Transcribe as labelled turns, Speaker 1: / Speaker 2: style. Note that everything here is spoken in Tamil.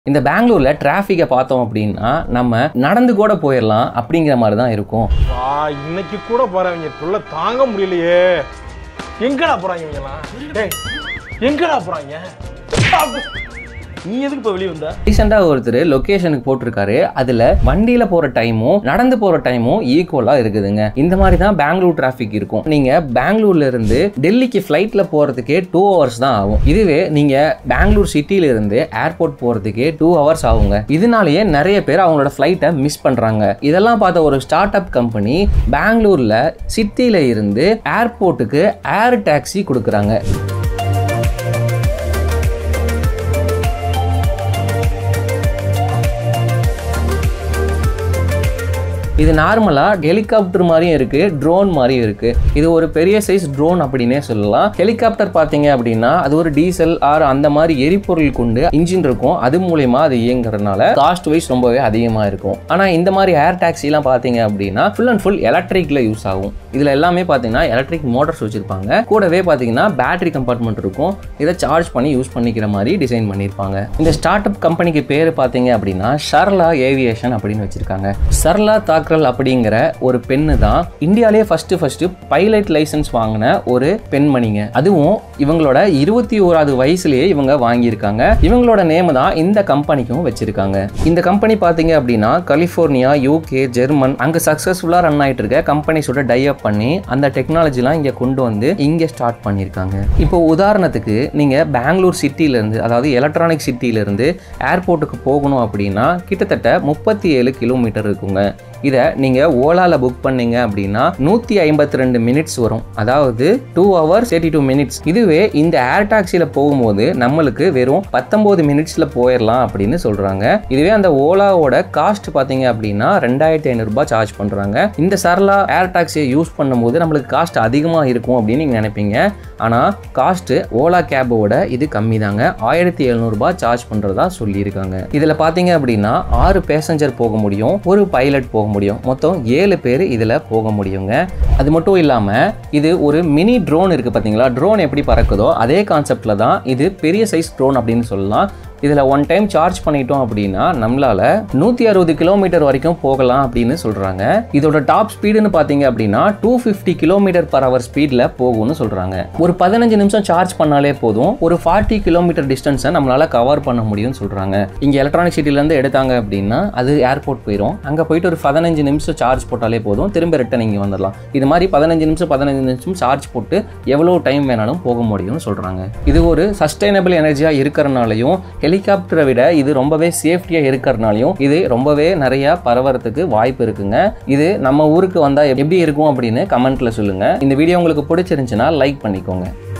Speaker 1: இந்த பெங்களூர்ல டிராஃபிக்கை பார்த்தோம் அப்படின்னா நம்ம நடந்து கூட போயிடலாம் அப்படிங்கிற மாதிரி தான் இருக்கும்
Speaker 2: வா இன்னைக்கு கூட போறவங்க புள்ள தாங்க முடியலையே எங்கடா போறாங்க இவங்கலாம் டேய் எங்கடா போறாங்க நீ எதுக்கு இப்ப வெளிய வந்த
Speaker 1: ரீசெண்டாக ஒருத்தர் லொக்கேஷனுக்கு போட்டிருக்காரு அதில் வண்டியில் போகிற டைமும் நடந்து போகிற டைமும் ஈக்குவலாக இருக்குதுங்க இந்த மாதிரி தான் பெங்களூர் டிராஃபிக் இருக்கும் நீங்கள் பெங்களூர்ல இருந்து டெல்லிக்கு ஃப்ளைட்டில் போகிறதுக்கே டூ ஹவர்ஸ் தான் ஆகும் இதுவே நீங்கள் பெங்களூர் சிட்டியில இருந்து ஏர்போர்ட் போகிறதுக்கே டூ ஹவர்ஸ் ஆகுங்க இதனாலேயே நிறைய பேர் அவங்களோட ஃப்ளைட்டை மிஸ் பண்ணுறாங்க இதெல்லாம் பார்த்த ஒரு ஸ்டார்ட் அப் கம்பெனி பெங்களூரில் சிட்டியில் இருந்து ஏர்போர்ட்டுக்கு ஏர் டாக்ஸி கொடுக்குறாங்க இது நார்மலாக ஹெலிகாப்டர் மாதிரியும் இருக்குது ட்ரோன் மாதிரியும் இருக்குது இது ஒரு பெரிய சைஸ் ட்ரோன் அப்படின்னே சொல்லலாம் ஹெலிகாப்டர் பார்த்தீங்க அப்படின்னா அது ஒரு டீசல் ஆர் அந்த மாதிரி எரிபொருள் கொண்டு இன்ஜின் இருக்கும் அது மூலயமா அது இயங்குறதுனால காஸ்ட் வைஸ் ரொம்பவே அதிகமாக இருக்கும் ஆனால் இந்த மாதிரி ஏர் டாக்ஸிலாம் பார்த்தீங்க அப்படின்னா ஃபுல் அண்ட் ஃபுல் எலக்ட்ரிக்கில் யூஸ் ஆகும் இதில் எல்லாமே பார்த்தீங்கன்னா எலக்ட்ரிக் மோட்டர்ஸ் வச்சுருப்பாங்க கூடவே பார்த்தீங்கன்னா பேட்டரி கம்பார்ட்மெண்ட் இருக்கும் இதை சார்ஜ் பண்ணி யூஸ் பண்ணிக்கிற மாதிரி டிசைன் பண்ணியிருப்பாங்க இந்த ஸ்டார்ட் அப் கம்பெனிக்கு பேர் பார்த்தீங்க அப்படின்னா ஷர்லா ஏவியேஷன் அப்படின்னு வச்சுருக்காங்க சர்லா தாக்கரல் அப்படிங்கிற ஒரு பெண்ணு தான் இந்தியாவிலே ஃபர்ஸ்ட் ஃபர்ஸ்ட் பைலட் லைசன்ஸ் வாங்கின ஒரு பெண்மணிங்க அதுவும் இவங்களோட இருபத்தி ஓராவது வயசுலயே இவங்க வாங்கியிருக்காங்க இவங்களோட நேம் தான் இந்த கம்பெனிக்கும் வச்சிருக்காங்க இந்த கம்பெனி பார்த்தீங்க அப்படின்னா கலிஃபோர்னியா யூகே ஜெர்மன் அங்கே சக்ஸஸ்ஃபுல்லாக ரன் ஆயிட்டு இருக்க கம்பெனிஸோட டை அப் பண்ணி அந்த டெக்னாலஜிலாம் இங்கே கொண்டு வந்து இங்கே ஸ்டார்ட் பண்ணியிருக்காங்க இப்போ உதாரணத்துக்கு நீங்கள் பெங்களூர் சிட்டியிலேருந்து அதாவது எலக்ட்ரானிக் சிட்டியிலேருந்து ஏர்போர்ட்டுக்கு போகணும் அப்படின்னா கிட்டத்தட்ட முப்பத்தி ஏழு கிலோமீட்டர் இருக்குங்க இதை நீங்கள் ஓலாவில் புக் பண்ணீங்க அப்படின்னா நூற்றி ஐம்பத்தி ரெண்டு மினிட்ஸ் வரும் அதாவது two hours thirty two minutes இதுவே இந்த ஏர் டாக்ஸியில் போகும்போது நம்மளுக்கு வெறும் பத்தொம்போது மினிட்ஸில் போயிடலாம் அப்படின்னு சொல்கிறாங்க இதுவே அந்த ஓலாவோட காஸ்ட் பார்த்தீங்க அப்படின்னா ரெண்டாயிரத்தி ஐநூறுரூபா சார்ஜ் பண்ணுறாங்க இந்த சரளா ஏர் டாக்ஸியை யூஸ் பண்ணும்போது நம்மளுக்கு காஸ்ட் அதிகமாக இருக்கும் அப்படின்னு நீங்கள் நினைப்பீங்க ஆனால் காஸ்ட்டு ஓலா கேபோட இது கம்மி தாங்க ஆயிரத்தி எழுநூறுபா சார்ஜ் பண்ணுறதா சொல்லியிருக்காங்க இதில் பார்த்தீங்க அப்படின்னா ஆறு பேசஞ்சர் போக முடியும் ஒரு பைலட் போக முடியும் மொத்தம் ஏழு பேர் இதில் போக முடியுங்க அது மட்டும் இல்லாமல் இது ஒரு மினி ட்ரோன் இருக்குது பார்த்தீங்களா ட்ரோன் எப்படி பறக்குதோ அதே கான்செப்டில் தான் இது பெரிய சைஸ் ட்ரோன் அப்படின்னு சொல்லலாம் இதில் ஒன் டைம் சார்ஜ் பண்ணிட்டோம் அப்படின்னா நம்மளால் நூற்றி அறுபது கிலோமீட்டர் வரைக்கும் போகலாம் அப்படின்னு சொல்கிறாங்க இதோட டாப் ஸ்பீடுன்னு பார்த்தீங்க அப்படின்னா two fifty kilometre per hour ஸ்பீடில் போகும்னு சொல்கிறாங்க ஒரு பதினஞ்சு நிமிஷம் சார்ஜ் பண்ணாலே போதும் ஒரு ஃபார்ட்டி கிலோமீட்டர் டிஸ்டன்ஸை நம்மளால் கவர் பண்ண முடியும்னு சொல்கிறாங்க இங்கே எலக்ட்ரானிக் சிட்டிலேருந்து எடுத்தாங்க அப்படின்னா அது ஏர்போர்ட் போயிடும் அங்கே போயிட்டு ஒரு பதினஞ்சு நிமிஷம் சார்ஜ் போட்டாலே போதும் திரும்ப ரிட்டன் இங்கே வந்துடலாம் இது மாதிரி பதினஞ்சு நிமிஷம் பதினஞ்சு நிமிஷம் சார்ஜ் போட்டு எவ்வளோ டைம் வேணாலும் போக முடியும்னு சொல்கிறாங்க இது ஒரு சஸ்டைனபிள் எனர்ஜியாக இருக்கிறனாலையும் ஹெலிகாப்டரை விட இது ரொம்பவே சேஃப்டியாக இருக்கிறனாலையும் இது ரொம்பவே நிறைய பரவறதுக்கு வாய்ப்பு இருக்குங்க இது நம்ம ஊருக்கு வந்தால் எப்படி இருக்கும் அப்படின்னு கமெண்ட்ல சொல்லுங்க இந்த வீடியோ உங்களுக்கு பிடிச்சிருந்துச்சுன்னா லைக் பண்ணிக்கோங்க